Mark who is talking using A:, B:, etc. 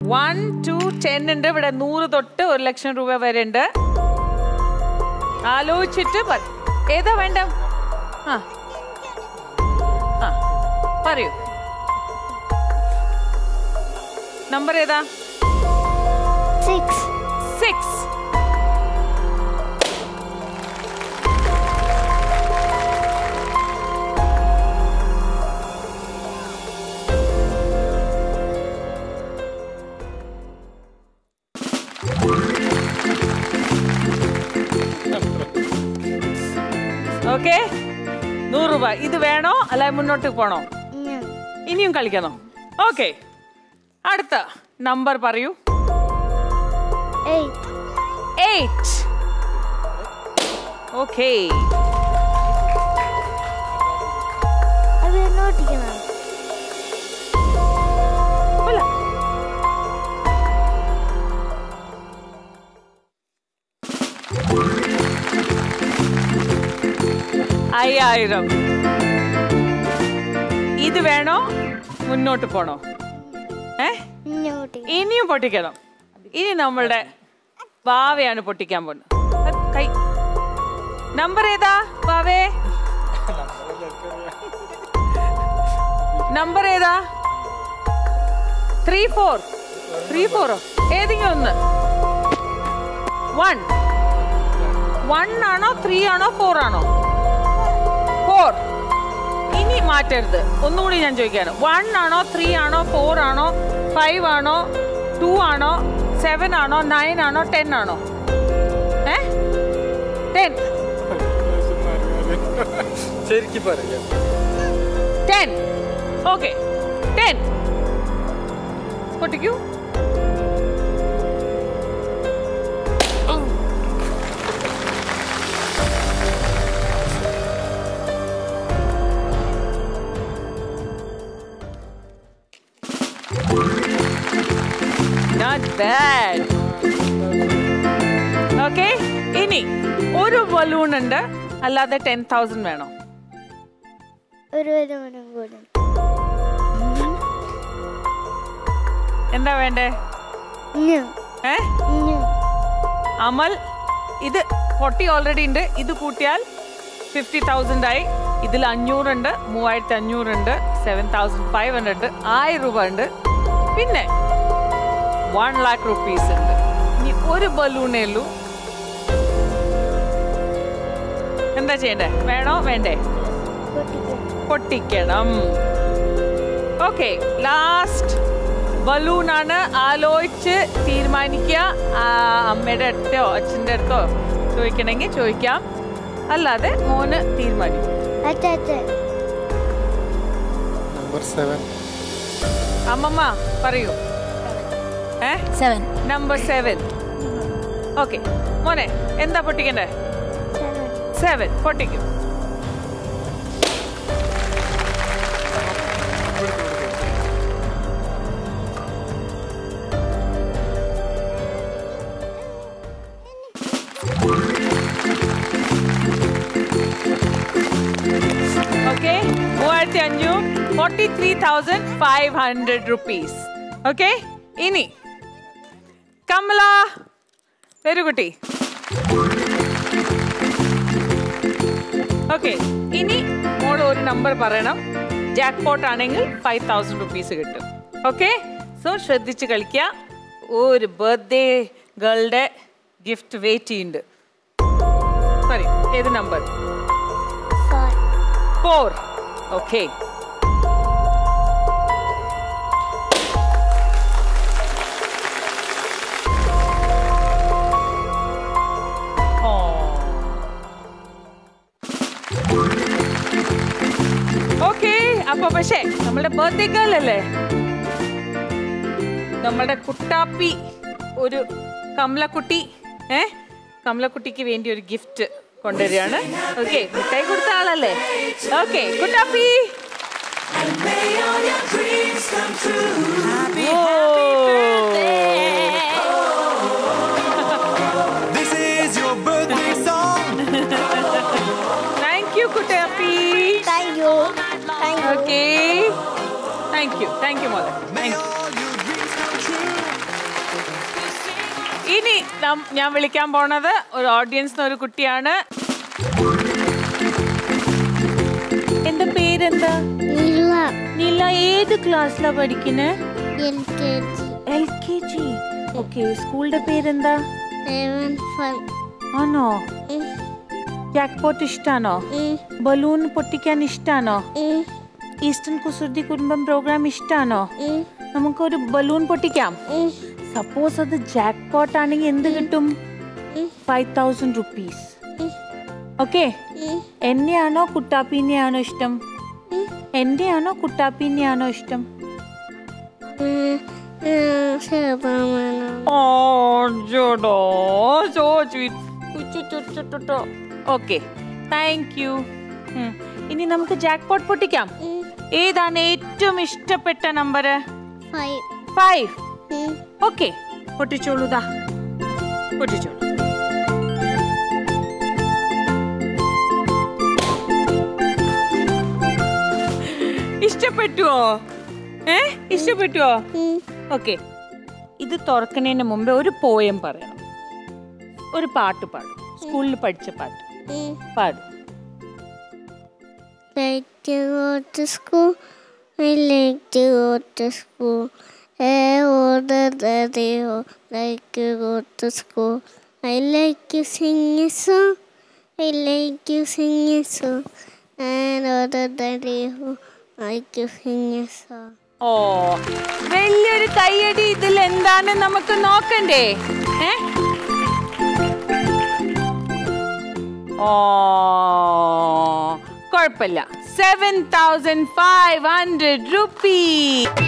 A: One two ten ഉണ്ട് ഇവിടെ നൂറ് തൊട്ട് ഒരു ലക്ഷം രൂപ വരെ ഉണ്ട് ആലോചിച്ചിട്ട് പറ- ഏതാ വേണ്ട ആ ആ പറയൂ നമ്പർ ഏതാ
B: സിക്സ്
A: സിക്സ് ഓക്കെ നൂറ് രൂപ ഇത് വേണോ അല്ല മുന്നോട്ട് പോണോ ഇനിയും കളിക്കണോ ഓക്കെ അടുത്ത നമ്പർ പറയൂ
B: എയ്റ്റ്
A: eight. Okay.
B: അത് നോട്ടിക്കണം
A: Hola. അയ്യായിരം ഇത് വേണോ മുന്നോട്ട് പോണോ ഏ
B: നോട്ടിക്കണം
A: ഇനിയും പൊട്ടിക്കണം ഇനി നമ്മളുടെ വാവയാണ് പൊട്ടിക്കാൻ പോകുന്നത് അത് കൈ നമ്പർ ഏതാ വാവേ നമ്പർ ഏതാ ത്രീ ഫോർ ത്രീ ഫോറോ ഏതെങ്കിലും ഒന്ന് വൺ വൺ ആണോ ത്രീ ആണോ ഫോർ ആണോ ഫോർ ഇനി മാറ്റരുത് ഒന്നുകൂടി ഞാൻ ചോദിക്കാണ് വൺ ആണോ ത്രീ ആണോ ഫോർ ആണോ ഫൈവ് ആണോ ടു ആണോ സെവൻ ആണോ നയൻ ആണോ ടെൻ ആണോ ഏ ടെൻ
C: ശരിക്കും പറയാം
A: ടെൻ ഓക്കെ ടെൻ പൊട്ടിക്കൂ Not bad. ഓക്കെ ഇനി ഒരു ബലൂൺ ഉണ്ട് അല്ലാതെ ടെൻ തൗസൻഡ് വേണോ
B: ഒരു വരുമാനം കൂടെ
A: എന്താ വേണ്ടേ
B: ഇഞ്ഞു
A: ഏ
B: ഇഞ്ഞു
A: അമൽ ഇത് ഫോർട്ടി ഓൾറെഡി ഉണ്ട് ഇത് കൂട്ടിയാൽ ഫിഫ്റ്റി തൗസൻഡ് ആയി ഇതിൽ അഞ്ഞൂറുണ്ട് മൂവായിരത്തി അഞ്ഞൂറുണ്ട് സെവൻ തൗസൻഡ് ഫൈവ് ഹൺഡ്രഡ് ഉണ്ട് ആയിരം രൂപ ഉണ്ട് പിന്നെ വൺ ലാക്ക് റുപ്പീസ് ഉണ്ട് ഇനി ഒരു ബലൂണേ ഉള്ളൂ എന്താ ചെയ്യണ്ടേ വേണോ വേണ്ടേ
B: പൊട്ടിക്കണം
A: പൊട്ടിക്കണം ഓക്കെ ലാസ്റ്റ് ബലൂണാണ് ആലോചിച്ച് തീരുമാനിക്കുക ആ, അമ്മയുടെ അടുത്തോ അച്ഛൻ്റെ അടുത്തോ ചോദിക്കണമെങ്കിൽ ചോദിക്കാം അല്ലാതെ മോന് തീരുമാനിക്കും
B: അച്ഛ അച്ഛ
C: നമ്പർ സെവൻ
A: അമ്മമ്മ പറയൂ ഏ
D: സെവൻ
A: നമ്പർ സെവൻ ഓക്കെ മോനെ എന്താ പൊട്ടിക്കണ്ടേ
B: സെവൻ
A: സെവൻ പൊട്ടിക്കും ഓക്കെ മൂവായിരത്തി അഞ്ഞൂറ് forty three thousand five hundred rupees okay ഇനി കമല വരൂ കുട്ടി ഓക്കെ ഇനി മോൾ ഒരു നമ്പർ പറയണം ജാക്ക് പോട്ട് ആണെങ്കിൽ ഫൈവ് തൗസൻഡ് റുപ്പീസ് കിട്ടും ഓക്കെ സോ ശ്രദ്ധിച്ച് കളിക്കുക ഒരു ബർത്ത്ഡേ ഗേളുടെ ഗിഫ്റ്റ് വെയിറ്റ് ചെയ്യുന്നുണ്ട് പറയും ഏത് number
B: four
A: four okay okay അപ്പൊ പക്ഷേ നമ്മുടെ ബർത്ത്ഡേ ഗേൾ അല്ലേ നമ്മുടെ കുട്ടാപ്പി ഒരു കമലക്കുട്ടി ഏ കമലക്കുട്ടിക്ക് വേണ്ടി ഒരു ഗിഫ്റ്റ് കൊണ്ടുവരികയാണ് ഓക്കെ മിഠായി കൊടുത്ത ആളല്ലേ okay Kuttappi
E: This is your birthday song.
A: Thank you Kuttappi
B: thank you thank you
A: okay thank you thank you മോളെ
E: May
A: thank you
E: all your dreams come true.
A: നം- ഞാൻ വിളിക്കാൻ പോണത് ഒരു ഓഡിയൻസിന് ഒരു കുട്ടിയാണ് എന്താ പേരെന്താ
B: നില
A: നില ഏത് ക്ലാസ്സിലാ പഠിക്കുന്നേ
B: L K G
A: L K G okay സ്കൂളിന്റെ പേരെന്താ
B: സെവൻ ഫൺ
A: ആണോ ജാക്ക് പോട്ട് ഇഷ്ടാണോ ബലൂൺ പൊട്ടിക്കാൻ ഇഷ്ടാണോ ഈസ്റ്റേൺ കുസൃതി കുടുംബം പ്രോഗ്രാം ഇഷ്ടാണോ നമുക്കൊരു ബലൂൺ പൊട്ടിക്കാം സപ്പോസ് അത് ജാക്ക് പോട്ട് ആണെങ്കിൽ എന്ത് കിട്ടും ഫൈവ് തൗസൻഡ് റുപ്പീസ് ഓക്കെ എന്നെയാണോ കുട്ടാപ്പീനെയാണോ ഇഷ്ടം എന്റെയാണോ കുട്ടാപ്പീനെയാണോ ഇഷ്ടം ഓക്കെ താങ്ക് യു ഇനി നമുക്ക് ജാക്ക് പോട്ട് പൊട്ടിക്കാം ഏതാണ് ഏറ്റവും ഇഷ്ടപ്പെട്ട നമ്പർ
B: ഫൈവ്
A: ഫൈവ് ഓക്കെ പൊട്ടിച്ചോളൂ ദാ പൊട്ടിച്ചോളൂ ഇഷ്ടപ്പെട്ടുവോ ഏ ഇഷ്ടപ്പെട്ടുവോ ഓക്കെ ഇത് തുറക്കുന്നതിന് മുമ്പേ ഒരു പോയം പറയണം ഒരു പാട്ട് പാടും സ്കൂളിൽ പഠിച്ച പാട്ട് പാടും
B: like to go to school. I like to go to school. I order daddy oh, like to go to school. I like to sing a song. I like to sing a song. And order daddy oh, like to sing a song.
A: ഓ വലിയൊരു കയ്യടി ഇതിൽ എന്താണ് നമുക്ക് നോക്കണ്ടേ ഏ ഓ കുഴപ്പമില്ല seven thousand five hundred rupees